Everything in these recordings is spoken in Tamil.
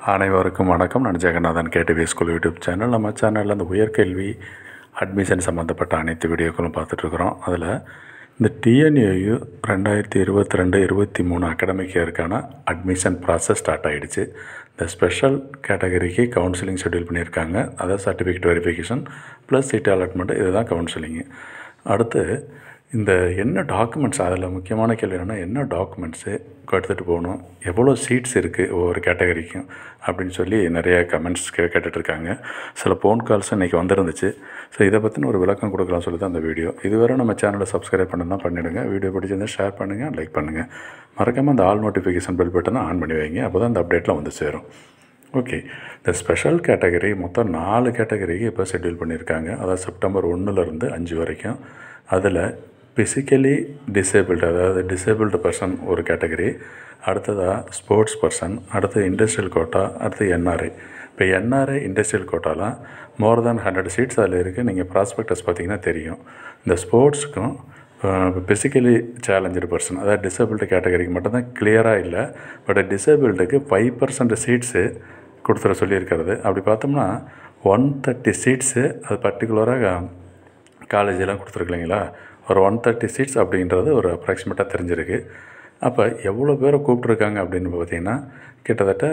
அனைவருக்கும் வணக்கம் நான் Jagannathan KTV school YouTube channel நம்ம சேனலில் இந்த உயர்கல்வி அட்மிஷன் சம்மந்தப்பட்ட அனைத்து வீடியோக்களும் பார்த்துட்ருக்குறோம் அதில் இந்த டிஎன்ஏயு ரெண்டாயிரத்தி இருபத்தி ரெண்டு இருபத்தி மூணு அகடமிக் இயருக்கான அட்மிஷன் ப்ராசஸ் ஸ்டார்ட் ஆகிடுச்சு இந்த ஸ்பெஷல் கேட்டகரிக்கு கவுன்சிலிங் ஷெட்யூல் பண்ணியிருக்காங்க அதாவது certificate verification plus seat allotment இதுதான் கவுன்சிலிங்கு அடுத்து இந்த என்ன டாக்குமெண்ட்ஸ் அதில் முக்கியமான கேள்வி என்னென்னா என்ன டாக்குமெண்ட்ஸு எடுத்துகிட்டு போகணும் எவ்வளோ சீட்ஸ் இருக்குது ஒவ்வொரு கேட்டகரிக்கும் அப்படின்னு சொல்லி நிறைய கமெண்ட்ஸ் கே கேட்டுட்ருக்காங்க சில ஃபோன் கால்ஸ் இன்றைக்கி வந்துருந்துச்சு ஸோ இதை பற்றின ஒரு விளக்கம் கொடுக்கலாம் சொல்லி தான் அந்த வீடியோ இதுவரை நம்ம சேனலை சப்ஸ்கிரைப் பண்ணதான் பண்ணிவிடுங்க வீடியோ பிடிச்சிருந்தால் ஷேர் பண்ணுங்கள் லைக் பண்ணுங்கள் மறக்காமல் அந்த ஆல் நோட்டிஃபிகேஷன் பெல் பட்டனை ஆன் பண்ணி வைங்க அப்போ தான் அந்த அப்டேட்லாம் வந்து சேரும் ஓகே இந்த ஸ்பெஷல் கேட்டகரி மொத்தம் நாலு கேட்டகரிக்கு இப்போ ஷெட்யூல் பண்ணியிருக்காங்க அதாவது செப்டம்பர் ஒன்றுலேருந்து அஞ்சு வரைக்கும் அதில் ஃபிசிக்கலி டிசேபிள்டு அதாவது டிசேபிள்டு பர்சன் ஒரு கேட்டகரி அடுத்ததாக ஸ்போர்ட்ஸ் பர்சன் அடுத்து இண்டஸ்ட்ரியல் கோட்டா அடுத்து என்ஆர்ஐ இப்போ என்ஆர்ஐ இண்டஸ்ட்ரியல் கோட்டாலாம் மோர் தேன் ஹண்ட்ரட் சீட்ஸ் அதில் இருக்குது நீங்கள் ப்ராஸ்பெக்டஸ் பார்த்தீங்கன்னா தெரியும் இந்த ஸ்போர்ட்ஸுக்கும் ஃபிசிக்கலி சேலஞ்சடு பர்சன் அதாவது டிசேபிள்டு கேட்டகரிக்கு மட்டும்தான் கிளியராக இல்லை பட் டிசேபிள்டுக்கு ஃபைவ் பர்சன்ட் சீட்ஸு கொடுத்துட சொல்லியிருக்கிறது அப்படி பார்த்தோம்னா ஒன் தேர்ட்டி சீட்ஸு அது பர்டிகுலராக காலேஜெலாம் கொடுத்துருக்கலைங்களா ஒரு ஒன் தேர்ட்டி சீட்ஸ் அப்படின்றது ஒரு அப்ராக்சிமேட்டாக தெரிஞ்சிருக்கு அப்போ எவ்வளோ பேரை கூப்பிட்ருக்காங்க அப்படின்னு பார்த்தீங்கன்னா கிட்டத்தட்ட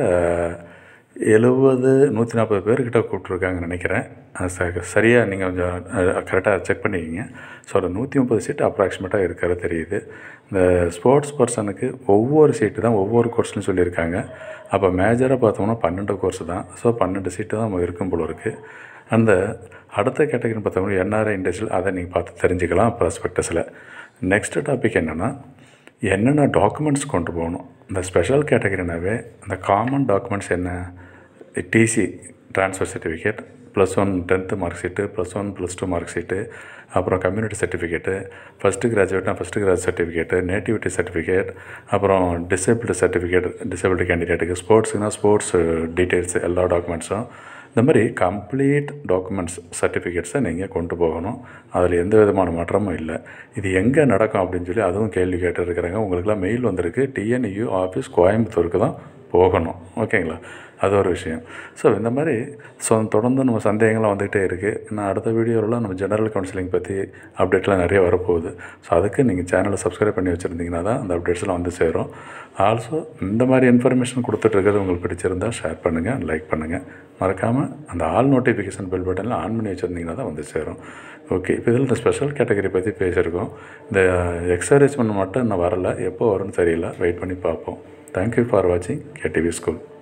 எழுபது நூற்றி நாற்பது பேர்கிட்ட கூப்பிட்ருக்காங்கன்னு நினைக்கிறேன் ச சரியாக நீங்கள் கொஞ்சம் கரெக்டாக செக் பண்ணிக்கிங்க ஸோ அந்த நூற்றி முப்பது சீட்டு அப்ராக்சிமேட்டாக இருக்கிறது தெரியுது இந்த ஸ்போர்ட்ஸ் பர்சனுக்கு ஒவ்வொரு சீட்டு தான் ஒவ்வொரு கோர்ஸ்னு சொல்லியிருக்காங்க அப்போ மேஜராக பார்த்தோம்னா பன்னெண்டு கோர்ஸ் தான் ஸோ பன்னெண்டு சீட்டு தான் இருக்கும் போல இருக்குது அந்த அடுத்த கேட்டகரி பார்த்தோம்னா என்ஆர்ஐ இண்டஸ்ட்ரியல் அதை நீங்கள் பார்த்து தெரிஞ்சுக்கலாம் ப்ராஸ்பெக்டஸில் நெக்ஸ்ட் டாபிக் என்னென்னா என்னென்ன டாக்குமெண்ட்ஸ் கொண்டு போகணும் இந்த ஸ்பெஷல் கேட்டகரினாவே அந்த காமன் டாக்குமெண்ட்ஸ் என்ன TC transfer certificate plus one tenth mark sheet plus one plus two mark sheet அப்புறம் community certificate first graduate first graduate certificate nativity certificate அப்புறம் டிசேபிள்டு சர்டிஃபிகேட் டிசேபிள்டு கேண்டிடேட்டுக்கு ஸ்போர்ட்ஸுனா ஸ்போர்ட்ஸ் டீட்டெயில்ஸ் எல்லா டாக்குமெண்ட்ஸும் இந்த மாதிரி கம்ப்ளீட் டாக்குமெண்ட்ஸ் சர்டிஃபிகேட்ஸை நீங்கள் கொண்டு போகணும் அதில் எந்த விதமான மாற்றமும் இல்லை இது எங்கே நடக்கும் அப்படின்னு சொல்லி அதுவும் கேள்வி கேட்டுருக்குறாங்க உங்களுக்குலாம் மெயில் வந்திருக்கு டிஎன்யூ ஆஃபீஸ் கோயம்புத்தூருக்கு தான் போகணும் ஓகேங்களா அது ஒரு விஷயம் ஸோ இந்த மாதிரி ஸோ தொடர்ந்து நம்ம சந்தேகங்கள்லாம் வந்துகிட்டே இருக்குது நான் அடுத்த வீடியோவில் நம்ம ஜெனரல் கவுன்சிலிங் பற்றி அப்டேட்லாம் நிறைய வரப்போகுது ஸோ அதுக்கு நீங்கள் சேனலை சப்ஸ்கிரைப் பண்ணி வச்சுருந்தீங்கன்னா தான் அந்த அப்டேட்ஸ்லாம் வந்து சேரும் ஆல்சோ இந்த மாதிரி இன்ஃபர்மேஷன் கொடுத்துட்ருக்கிறது உங்களுக்கு பிடிச்சிருந்தால் ஷேர் பண்ணுங்கள் லைக் பண்ணுங்கள் மறக்காமல் அந்த ஆல் நோட்டிஃபிகேஷன் பெல் பட்டனில் ஆன் பண்ணி வச்சுருந்தீங்கன்னா தான் வந்து சேரும் ஓகே இப்போ இதில் இந்த ஸ்பெஷல் கேட்டகரி பற்றி பேசியிருக்கோம் இந்த எக்ஸர்சைஸ்மெண்ட் மட்டும் இன்னும் வரல எப்போ வரும்னு தெரியல வெயிட் பண்ணி பார்ப்போம் தேங்க்யூ ஃபார் வாட்சிங் கேடிவி ஸ்கூல்